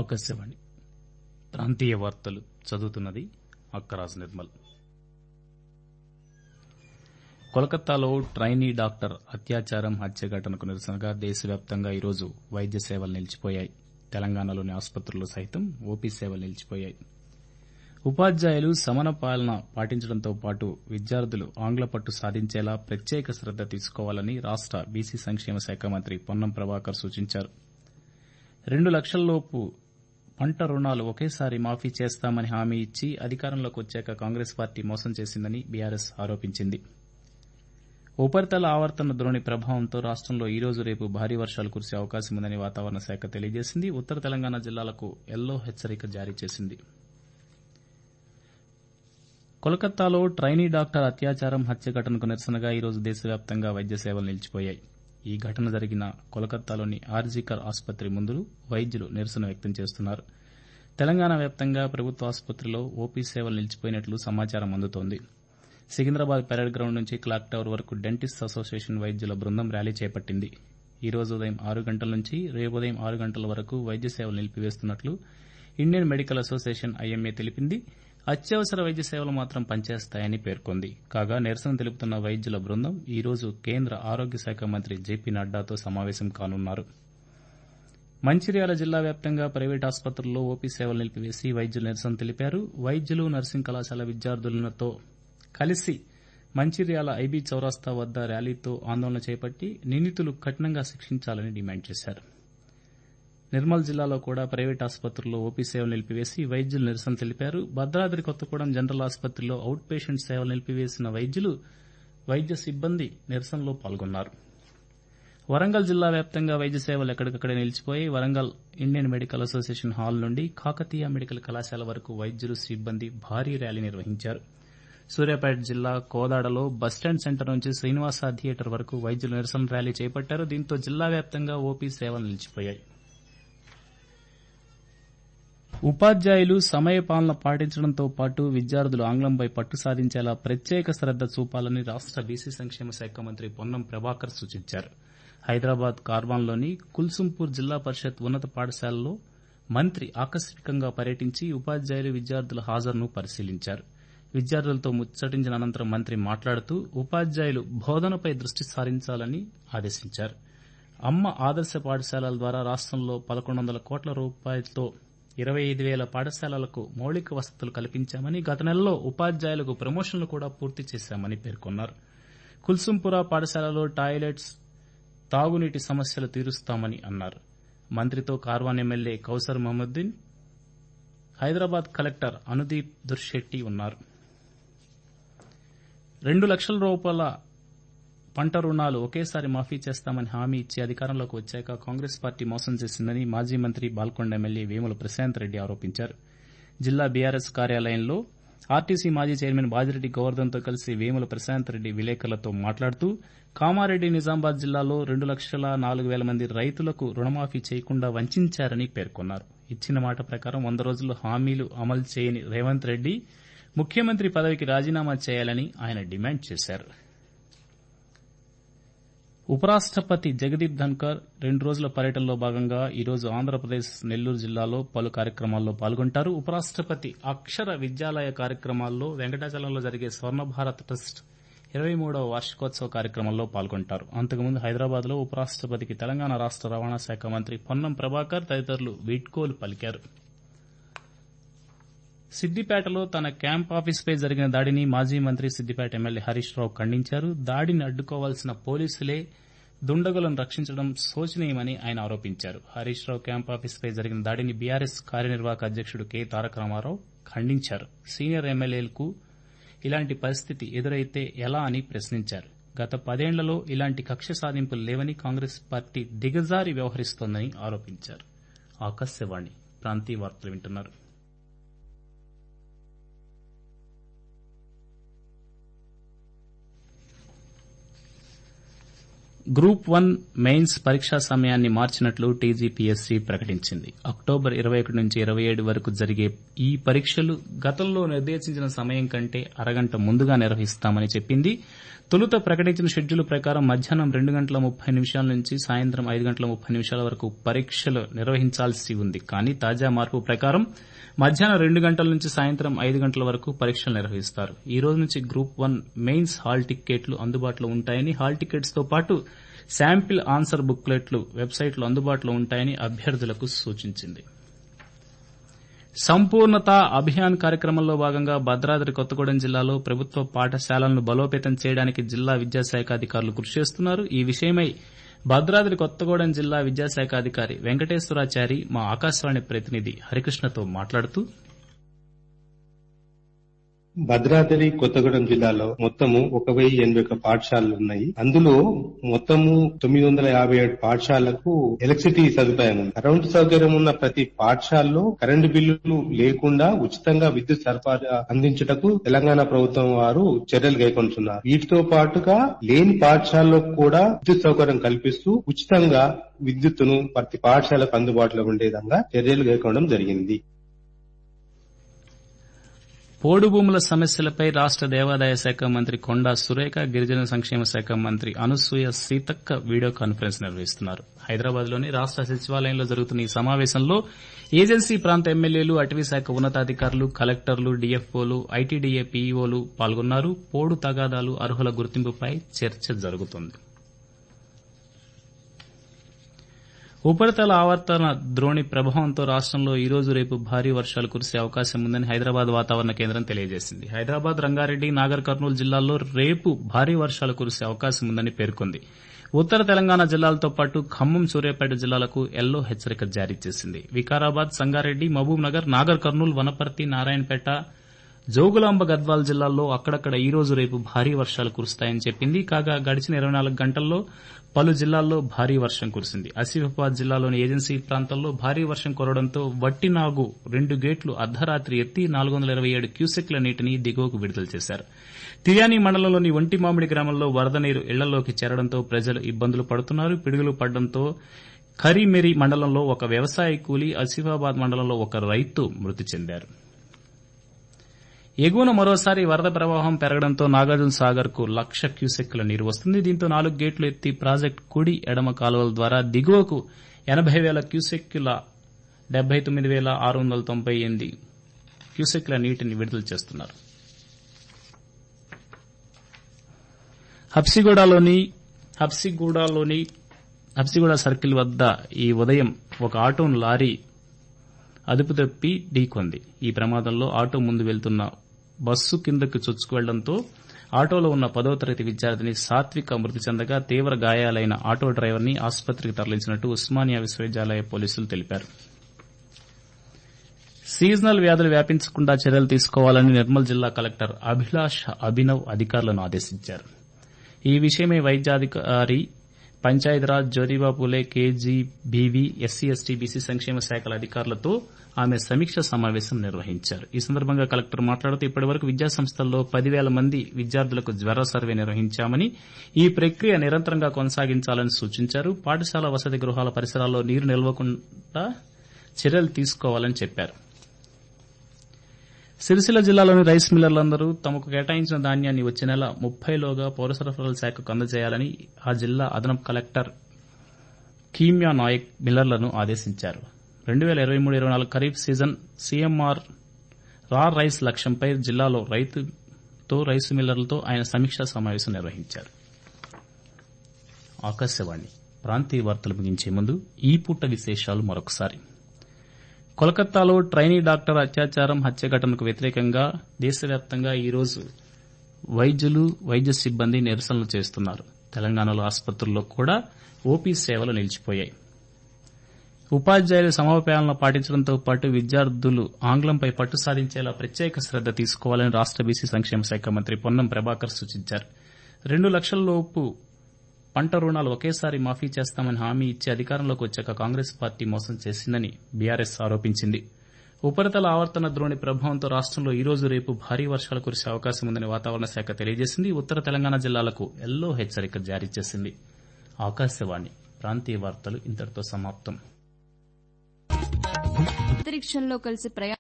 ఆకాశవాణి ప్రాంతీయ వార్తలు చదువుతున్నది అక్కరాజ్ నిర్మల్ కోల్కతాలో ట్రైనీ డాక్టర్ అత్యాచారం హత్య ఘటనకు నిరసనగా దేశవ్యాప్తంగా ఈరోజు వైద్య సేవలు నిలిచిపోయాయి తెలంగాణలోని ఆసుపత్రుల్లో సైతం ఓపీ సేవలు నిలిచిపోయాయి ఉపాధ్యాయులు సమన పాలన పాటించడంతో పాటు విద్యార్థులు ఆంగ్ల పట్టు సాధించేలా ప్రత్యేక శ్రద్ద తీసుకోవాలని రాష్ట బీసీ సంక్షేమ శాఖ మంత్రి పొన్నం ప్రభాకర్ సూచించారు రెండు లక్షలలోపు పంట రుణాలు ఒకేసారి మాఫీ చేస్తామని హామీ ఇచ్చి అధికారంలోకి వచ్చాక కాంగ్రెస్ పార్టీ మోసం చేసిందని బీఆర్ఎస్ ఆరోపించింది ఉపరితల ఆవర్తన ద్రోణి ప్రభావంతో రాష్టంలో ఈ రోజు రేపు భారీ వర్షాలు కురిసే అవకాశం ఉందని వాతావరణ శాఖ తెలియజేసింది ఉత్తర తెలంగాణ జిల్లాలకు ఎల్లో హెచ్చరిక జారీ చేసింది కోల్కతాలో ట్రైనీ డాక్టర్ అత్యాచారం హత్య ఘటనకు నిరసనగా ఈరోజు దేశవ్యాప్తంగా వైద్య సేవలు నిలిచిపోయాయి ఈ ఘటన జరిగిన కోల్కతాలోని ఆర్జీకర్ ఆసుపత్రి ముందు వైద్యులు నిరసన వ్యక్తం చేస్తున్నారు తెలంగాణ వ్యాప్తంగా ప్రభుత్వ ఆసుపత్రిలో ఓపీ సేవలు నిలిచిపోయినట్లు సమాచారం అందుతోంది సికింద్రాబాద్ పెరేడ్ గ్రౌండ్ నుంచి క్లాక్ టవర్ వరకు డెంటిస్ట్ అసోసియేషన్ వైద్యుల బృందం ర్యాలీ చేపట్టింది ఈ రోజు ఉదయం ఆరు గంటల నుంచి రేపు ఉదయం ఆరు గంటల వరకు వైద్య సేవలు నిలిపివేస్తున్నట్లు ఇండియన్ మెడికల్ అసోసియేషన్ ఐఎంఏ తెలిపింది అత్యవసర వైద్య సేవలు మాత్రం పనిచేస్తాయని పేర్కొంది కాగా నిరసన తెలుపుతున్న వైద్యుల బృందం ఈ రోజు కేంద్ర ఆరోగ్య శాఖ మంత్రి జేపీ నడ్డాతో సమావేశం కానున్నారు మంచిర్యాల జిల్లా వ్యాప్తంగా ప్రైవేట్ ఆసుపత్రుల్లో ఓపీ సేవలు నిలిపివేసి వైద్యులు నిరసన తెలిపారు వైద్యులు నర్సింగ్ కళాశాల విద్యార్థులతో కలిసి మంచిర్యాల ఐబీ చౌరస్తా వద్ద ర్యాలీతో ఆందోళన చేపట్టి నిందితులు కఠినంగా శిక్షించాలని డిమాండ్ చేశారు నిర్మల్ జిల్లాలో కూడా ప్రైవేట్ ఆసుపత్రుల్లో ఓపీ సేవలు నిలిపివేసి వైద్యులు నిరసన తెలిపారు భద్రాద్రి కొత్తగూడెం జనరల్ ఆసుపత్రిలో అవుట్ పేషెంట్ సేవలు నిలిపివేసిన వైద్యులు వైద్య సిబ్బంది నిరసనలో పాల్గొన్నారు వరంగల్ జిల్లా వ్యాప్తంగా వైద్య సేవలు ఎక్కడికక్కడే నిలిచిపోయి Warangal Indian medical association hall నుండి కాకతీయ మెడికల్ కళాశాల వరకు వైద్యులు సిబ్బంది భారీ ర్యాలీ నిర్వహించారు సూర్యాపేట జిల్లా కోదాడలో బస్టాండ్ సెంటర్ నుంచి శ్రీనివాస థియేటర్ వరకు వైద్యులు నిరసన ర్యాలీ చేపట్టారు దీంతో జిల్లా వ్యాప్తంగా ఓపీ సేవలు నిలిచిపోయాయి ఉపాధ్యాయులు సమయపాలన పాటించడంతో పాటు విద్యార్థులు ఆంగ్లంపై పట్టు సాధించేలా ప్రత్యేక శ్రద్ద చూపాలని రాష్ట బీసీ సంక్షేమ శాఖ మంత్రి పొన్నం ప్రభాకర్ సూచించారు హైదరాబాద్ కార్వాన్లోని కుల్సుంపూర్ జిల్లా పరిషత్ ఉన్నత పాఠశాలలో మంత్రి ఆకస్మికంగా పర్యటించి ఉపాధ్యాయులు విద్యార్థుల హాజరును పరిశీలించారు విద్యార్థులతో ముచ్చటించిన అనంతరం మంత్రి మాట్లాడుతూ ఉపాధ్యాయులు బోధనపై దృష్టి సారించాలని ఆదేశించారు అమ్మ ఆదర్శ పాఠశాలల ద్వారా రాష్టంలో పదకొండు వందల కోట్ల రూపాయలతో ఇరవై ఐదు వేల పాఠశాలలకు మౌలిక వసతులు కల్పించామని గత నెలలో ఉపాధ్యాయులకు ప్రమోషన్లు కూడా పూర్తి చేశామని పేర్కొన్నారు కుల్సుంపుర పాఠశాలలో టాయిలెట్స్ తాగునీటి సమస్యలు తీరుస్తామని అన్నారు మంత్రితో కార్వాన్ ఎమ్మెల్యే కౌసర్ మహమ్మద్దీన్ హైదరాబాద్ కలెక్టర్ అనుదీప్ దుర్శెట్టి ఉన్నారు రెండు లక్షల రూపాయల పంట రుణాలు ఒకేసారి మాఫీ చేస్తామని హామీ ఇచ్చి అధికారంలోకి వచ్చాక కాంగ్రెస్ పార్టీ మోసం చేసిందని మాజీ మంత్రి బాల్కొండ ఎమ్మెల్యే వేముల ప్రశాంత్ రెడ్డి ఆరోపించారు జిల్లా బీఆర్ఎస్ కార్యాలయంలో ఆర్టీసీ మాజీ చైర్మన్ బాజిరెడ్డి గోవర్ధన్తో కలిసి వేముల ప్రశాంత్ రెడ్డి విలేకరులతో మాట్లాడుతూ కామారెడ్డి నిజామాబాద్ జిల్లాలో రెండు లక్షల నాలుగు వేల మంది రైతులకు రుణమాఫీ చేయకుండా వంచారని పేర్కొన్నారు ఇచ్చిన మాట ప్రకారం వంద రోజుల్లో హామీలు అమలు చేయని రేవంత్ రెడ్డి ముఖ్యమంత్రి పదవికి రాజీనామా చేయాలని ఆయన డిమాండ్ చేశారు ఉపరాష్టపతి జగదీప్ ధన్కర్ రెండు రోజుల పర్యటనలో భాగంగా ఈరోజు ఆంధ్రప్రదేశ్ నెల్లూరు జిల్లాలో పలు కార్యక్రమాల్లో పాల్గొంటారు ఉపరాష్టపతి అక్షర విద్యాలయ కార్యక్రమాల్లో వెంకటాచలంలో జరిగే స్వర్ణ భారత్ ట్రస్ట్ ఇరవై మూడవ వార్షికోత్సవ కార్యక్రమంలో పాల్గొంటారు అంతకుముందు హైదరాబాద్ లో ఉపరాష్టపతికి తెలంగాణ రాష్ట రవాణా శాఖ మంత్రి పొన్నం ప్రభాకర్ తదితరులు వీడ్కోలు పలికారు సిద్దిపేటలో తన క్యాంప్ ఆఫీసుపై జరిగిన దాడిని మాజీ మంత్రి సిద్దిపేట ఎమ్మెల్యే హరీష్ రావు ఖండించారు దాడిని అడ్డుకోవాల్సిన పోలీసులే దుండగులను రక్షించడం శోచనీయమని ఆయన ఆరోపించారు హరీష్ రావు క్యాంప్ ఆఫీసుపై జరిగిన దాడిని బీఆర్ఎస్ కార్యనిర్వాహక అధ్యకుడు కె తారక రామారావు ఖండించారు సీనియర్ ఎమ్మెల్యేలకు ఇలాంటి పరిస్థితి ఎదురైతే ఎలా అని ప్రశ్నించారు గత పదేళ్లలో ఇలాంటి కక్ష సాధింపులు లేవని కాంగ్రెస్ పార్టీ దిగజారి వ్యవహరిస్తోందని ఆరోపించారు ఆకాశవాణి ప్రాంతీయ వార్తలు వింటున్నారు గ్రూప్ వన్ మెయిన్స్ పరీక్షా సమయాన్ని మార్చినట్లు టీజీపీఎస్సీ ప్రకటించింది అక్టోబర్ ఇరవై ఒకటి నుంచి ఇరవై ఏడు వరకు జరిగే ఈ పరీక్షలు గతంలో నిర్దేశించిన సమయం కంటే అరగంట ముందుగా నిర్వహిస్తామని చెప్పింది తొలుత ప్రకటించిన షెడ్యూల్ ప్రకారం మధ్యాహ్నం రెండు గంటల ముప్పై నిమిషాల నుంచి సాయంత్రం ఐదు గంటల ముప్పై నిమిషాల వరకు పరీక్షలు నిర్వహించాల్సి ఉంది కానీ తాజా మార్పు ప్రకారం మధ్యాహ్నం రెండు గంటల నుంచి సాయంత్రం ఐదు గంటల వరకు పరీక్షలు నిర్వహిస్తారు ఈ రోజు నుంచి గ్రూప్ వన్ మెయిన్స్ హాల్ టిక్కెట్లు అందుబాటులో ఉంటాయని హాల్ టికెట్స్ తో పాటు శాంపిల్ ఆన్సర్ బుక్లెట్లు వెబ్సైట్లో అందుబాటులో ఉంటాయని అభ్యర్థులకు సూచించింది సంపూర్ణత అభియాన్ కార్యక్రమంలో భాగంగా భద్రాద్రి కొత్తగూడెం జిల్లాలో ప్రభుత్వ పాఠశాలలను బలోపేతం చేయడానికి జిల్లా విద్యాశాఖ అధికారులు కృషి చేస్తున్నారు ఈ విషయమై భద్రాద్రి కొత్తగూడెం జిల్లా విద్యాశాఖ అధికారి వెంకటేశ్వరాచారి మా ఆకాశవాణి ప్రతినిధి హరికృష్ణతో మాట్లాడుతూ భద్రాద్రి కొత్తగూడెం జిల్లాలో మొత్తము ఒక వెయ్యి ఎనభై ఒక పాఠశాలలు ఉన్నాయి అందులో మొత్తము తొమ్మిది వందల యాభై ఏడు పాఠశాలకు ఎలక్ట్రిసిటీ సదుపాయం ఉంది కరెంటు సౌకర్యం ఉన్న ప్రతి పాఠశాలలో కరెంటు బిల్లులు లేకుండా ఉచితంగా విద్యుత్ సరఫరా అందించుటకు తెలంగాణ ప్రభుత్వం వారు చర్యలు కైకొంటున్నారు వీటితో పాటుగా లేని పాఠశాలలో కూడా విద్యుత్ సౌకర్యం కల్పిస్తూ ఉచితంగా విద్యుత్తును ప్రతి పాఠశాలకు అందుబాటులో ఉండే విధంగా చర్యలు కైకొనడం జరిగింది పోడు భూముల సమస్యలపై రాష్ట దేవాదాయ శాఖ మంత్రి కొండా సురేఖ గిరిజన సంక్షేమ శాఖ మంత్రి అనసూయ సీతక్క వీడియో కాన్ఫరెన్స్ నిర్వహిస్తున్నారు హైదరాబాద్ లోని రాష్ట సచివాలయంలో జరుగుతున్న ఈ సమావేశంలో ఏజెన్సీ ప్రాంత ఎమ్మెల్యేలు అటవీశాఖ ఉన్నతాధికారులు కలెక్టర్లు డీఎఫ్ఓలు ఐటీడీఏ పీఈఓలు పాల్గొన్నారు పోడు తగాదాలు అర్హుల గుర్తింపుపై చర్చ జరుగుతోంది ఉపరితల ఆవర్తన ద్రోణి ప్రభావంతో రాష్టంలో ఈ రోజు రేపు భారీ వర్షాలు కురిసే అవకాశం ఉందని హైదరాబాద్ వాతావరణ కేంద్రం తెలియజేసింది హైదరాబాద్ రంగారెడ్డి నాగర్ కర్నూలు జిల్లాల్లో రేపు భారీ వర్షాలు కురిసే అవకాశం ఉందని పేర్కొంది ఉత్తర తెలంగాణ జిల్లాలతో పాటు ఖమ్మం సూర్యాపేట జిల్లాలకు ఎల్లో హెచ్చరిక జారీ చేసింది వికారాబాద్ సంగారెడ్డి మహబూబ్ నగర్ నాగర్ కర్నూలు వనపర్తి నారాయణపేట జోగులాంబ గద్వాల్ జిల్లాల్లో అక్కడక్కడ ఈ రోజు రేపు భారీ వర్షాలు కురుస్తాయని చెప్పింది కాగా గడిచిన ఇరవై నాలుగు గంటల్లో పలు జిల్లాల్లో భారీ వర్షం కురిసింది ఆసిఫాబాద్ జిల్లాలోని ఏజెన్సీ ప్రాంతాల్లో భారీ వర్షం కురవడంతో వట్టినాగు రెండు గేట్లు అర్ధరాత్రి ఎత్తి నాలుగు వందల ఇరవై ఏడు క్యూసెక్ల నీటిని దిగువకు విడుదల చేశారు తిర్యాని మండలంలోని ఒంటిమామిడి గ్రామంలో వరద నీరు ఇళ్లలోకి చేరడంతో ప్రజలు ఇబ్బందులు పడుతున్నారు పిడుగులు పడడంతో ఖరీమెరి మండలంలో ఒక వ్యవసాయ కూలీ ఆసిఫాబాద్ మండలంలో ఒక రైతు మృతి చెందారు ఎగువన మరోసారి వరద ప్రవాహం పెరగడంతో నాగార్జున సాగర్ కు లక్ష క్యూసెక్కుల నీరు వస్తుంది దీంతో నాలుగు గేట్లు ఎత్తి ప్రాజెక్టు కుడి ఎడమ కాలువల ద్వారా దిగువకు ఎనబై వేల క్యూసెక్కుల డెబ్బై తొమ్మిది వేల ఆరు వందల తొంభై ఎనిమిది క్యూసెక్కుల నీటిని విడుదల చేస్తున్నారు హబ్సిగూడలోని హబ్సిగూడలోని హబ్సిగూడ సర్కిల్ వద్ద ఈ ఉదయం ఒక ఆటోను లారీ అదుపు తప్పి ఢీకొంది ఈ ప్రమాదంలో ఆటో ముందు వెళ్తున్న బస్సు కిందకు చొచ్చుకు వెళ్లడంతో ఆటోలో ఉన్న పదో తరగతి విద్యార్థిని సాత్విక మృతి చెందగా తీవ్ర గాయాలైన ఆటో డ్రైవర్ని ఆసుపత్రికి తరలించినట్టు ఉస్మానియా విశ్వవిద్యాలయ పోలీసులు తెలిపారు సీజనల్ వ్యాధులు వ్యాపించకుండా చర్యలు తీసుకోవాలని నిర్మల్ జిల్లా కలెక్టర్ అభిలాష్ అభినవ్ అధికారులను ఆదేశించారు ఈ విషయమై వైద్యాధికారి Panchayati Raj Jyotiba Phule KGBV SC ST BC సంక్షేమ శాఖల అధికారులతో ఆమె సమీక్ష సమావేశం నిర్వహించారు ఈ సందర్భంగా కలెక్టర్ మాట్లాడుతూ ఇప్పటివరకు విద్యాసంస్థల్లో పదివేల మంది విద్యార్థులకు జ్వర సర్వే నిర్వహించామని ఈ ప్రక్రియ నిరంతరంగా కొనసాగించాలని సూచించారు పాఠశాల వసతి గృహాల పరిసరాల్లో నీరు నిల్వకుండా చర్యలు తీసుకోవాలని చెప్పారు సిరిసిల్ల జిల్లాలోని రైస్ మిల్లర్లందరూ తమకు కేటాయించిన ధాన్యాన్ని వచ్చే నెల ముప్పైలోగా పౌర సరఫరాల శాఖకు అందజేయాలని ఆ జిల్లా అదనపు కలెక్టర్ కీమ్యా నాయక్ మిల్లర్లను ఆదేశించారు రెండు వేల ఇరవై మూడు ఇరవై నాలుగు kharif season CMR raw rice లక్ష్యంపై జిల్లాలో రైతుతో రైసు మిల్లర్లతో ఆయన సమీక్షా సమావేశం నిర్వహించారు ఆకాశవాణి ప్రాంతీయ వార్తలు ముగించే ముందు ఈ పూట విశేషాలు మరొకసారి కోల్కతాలో ట్రైనీ డాక్టర్ అత్యాచారం హత్య ఘటనకు వ్యతిరేకంగా దేశవ్యాప్తంగా ఈరోజు వైద్యులు వైద్య సిబ్బంది నిరసనలు చేస్తున్నారు తెలంగాణలో ఆసుపత్రుల్లో కూడా ఓపీ సేవలు నిలిచిపోయాయి ఉపాధ్యాయులు సమవపాయాలను పాటించడంతో పాటు విద్యార్థులు ఆంగ్లంపై పట్టు సాధించేలా ప్రత్యేక శ్రద్ద తీసుకోవాలని రాష్ట బీసీ సంక్షేమ శాఖ మంత్రి పొన్నం ప్రభాకర్ సూచించారు రెండు లక్షల లోపు పంట రుణాలు ఒకేసారి మాఫీ చేస్తామని హామీ ఇచ్చి అధికారంలోకి వచ్చాక కాంగ్రెస్ పార్టీ మోసం చేసిందని బీఆర్ఎస్ ఆరోపించింది ఉపరితల ఆవర్తన ద్రోణి ప్రభావంతో రాష్టంలో ఈ రోజు రేపు భారీ వర్షాలు కురిసే అవకాశం ఉందని వాతావరణ శాఖ తెలియజేసింది ఉత్తర తెలంగాణ జిల్లాలకు ఎల్లో హెచ్చరిక జారీ చేసింది ఆకాశవాణి ప్రాంతీయ వార్తలు ఇంతటితో సమాప్తం అంతరిక్షంలో కలిసి ప్రయాణ